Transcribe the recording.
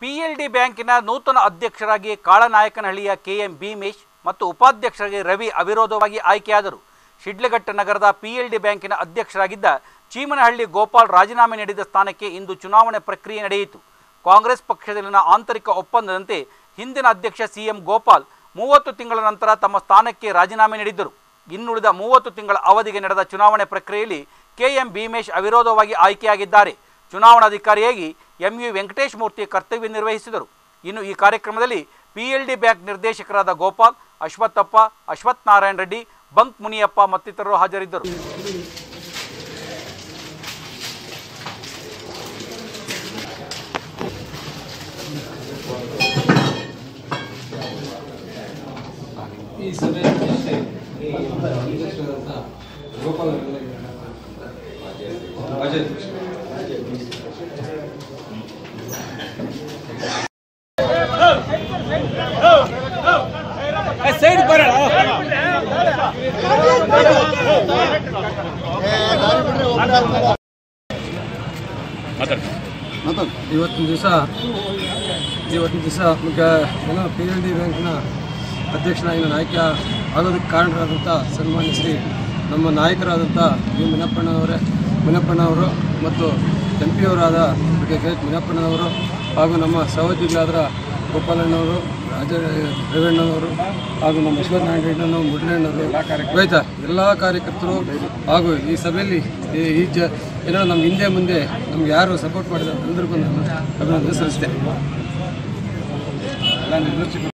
PLD ಬ್ಯಾಂಕಿನ ನೂತನ ಅಧ್ಯಕ್ಷರಾಗಿ ಕಾಳನಾಯಕನಹಳ್ಳಿಯ ಕೆಎಂ ಭೀಮೇಶ್ ಮತ್ತು ಉಪಾಧ್ಯಕ್ಷರಾಗಿ ರವಿ ಅವಿರೋಧವಾಗಿ ಆಯ್ಕೆಯಾದರು ಶಿಡ್ಲಘಟ್ಟ ನಗರದ ಪಿಎಲ್ಡಿ ಬ್ಯಾಂಕಿನ ಅಧ್ಯಕ್ಷರಾಗಿದ್ದ ಚೀಮನಹಳ್ಳಿ ಗೋಪಾಲ್ ರಾಜೀನಾಮೆ ನೀಡಿದ ಸ್ಥಾನಕ್ಕೆ ಇಂದು ಚುನಾವಣೆ ಪ್ರಕ್ರಿಯೆ ನಡೆಯಿತು ಕಾಂಗ್ರೆಸ್ ಪಕ್ಷದಲ್ಲಿನ ಆಂತರಿಕ ಒಪ್ಪಂದದಂತೆ ಹಿಂದಿನ ಅಧ್ಯಕ್ಷ ಸಿಎಂ ಗೋಪಾಲ್ ಮೂವತ್ತು ತಿಂಗಳ ನಂತರ ತಮ್ಮ ಸ್ಥಾನಕ್ಕೆ ರಾಜೀನಾಮೆ ನೀಡಿದ್ದರು ಇನ್ನುಳಿದ ಮೂವತ್ತು ತಿಂಗಳ ಅವಧಿಗೆ ನಡೆದ ಚುನಾವಣೆ ಪ್ರಕ್ರಿಯೆಯಲ್ಲಿ ಕೆಎಂ ಭೀಮೇಶ್ ಅವಿರೋಧವಾಗಿ ಆಯ್ಕೆಯಾಗಿದ್ದಾರೆ ಚುನಾವಣಾಧಿಕಾರಿಯಾಗಿ ಎಂಯು ವೆಂಕಟೇಶ್ ಮೂರ್ತಿ ಕರ್ತವ್ಯ ನಿರ್ವಹಿಸಿದರು ಇನ್ನು ಈ ಕಾರ್ಯಕ್ರಮದಲ್ಲಿ ಪಿಎಲ್ಡಿ ಬ್ಯಾಂಕ್ ನಿರ್ದೇಶಕರಾದ ಗೋಪಾಲ್ ಅಶ್ವತ್ಥಪ್ಪ ಅಶ್ವಥ್ ನಾರಾಯಣ ರೆಡ್ಡಿ ಬಂಕ್ ಮುನಿಯಪ್ಪ ಮತ್ತಿತರರು ಹಾಜರಿದ್ದರು ಈ ಸಭೆಯ ಅಧ್ಯಕ್ಷೆ ಅಧ್ಯಕ್ಷರಾದಂಥ ಗೋಪಾಲ್ ಅವರೆಲ್ಲ ರಾಜ್ಯಾಧ್ಯಕ್ಷ ಇವತ್ತಿನ ದಿವಸ ಇವತ್ತಿನ ದಿವಸ ಮುಖ್ಯ ಏನೋ ಪಿ ಎಲ್ ಡಿ ಬ್ಯಾಂಕಿನ ಅಧ್ಯಕ್ಷನಾಗಿ ನಾನು ಆಯ್ಕೆ ಆಗೋದಕ್ಕೆ ಕಾರಣರಾದಂಥ ಸನ್ಮಾನ್ಯ ಶ್ರೀ ನಮ್ಮ ನಾಯಕರಾದಂಥ ವಿ ಮುನಪ್ಪಣ್ಣವರೇ ಮುನಪ್ಪಣ್ಣವರು ಮತ್ತು ಎಂ ಪಿ ಅವರಾದ ಕೆ ಕೆ ಮುನಪ್ಪಣ್ಣನವರು ಹಾಗೂ ನಮ್ಮ ಸಹೋದ್ಯೋಗಿಗಳಾದ ಗೋಪಾಲಣ್ಣವರು ರಾಜ ರೇವಣ್ಣನವರು ಹಾಗೂ ನಮ್ಮ ಅಶ್ವತ್ಥನಾರಾಯಣ ರೆಡ್ಡನ್ನು ಮುಡ್ಲಣ್ಣವರು ದ್ವೈತ ಎಲ್ಲ ಕಾರ್ಯಕರ್ತರು ಹಾಗೂ ಈ ಸಭೆಯಲ್ಲಿ ಈ- ಈ ಜ ಏನೋ ನಮ್ಮ ಹಿಂದೆ ಮುಂದೆ ನಮ್ಗೆ ಯಾರು ಸಪೋರ್ಟ್ ಮಾಡಿದ ಎಲ್ಲರಿಗೂ ನಾನು ಅಭಿನಂದನೆ ಸಲ್ಲಿಸಿದೆ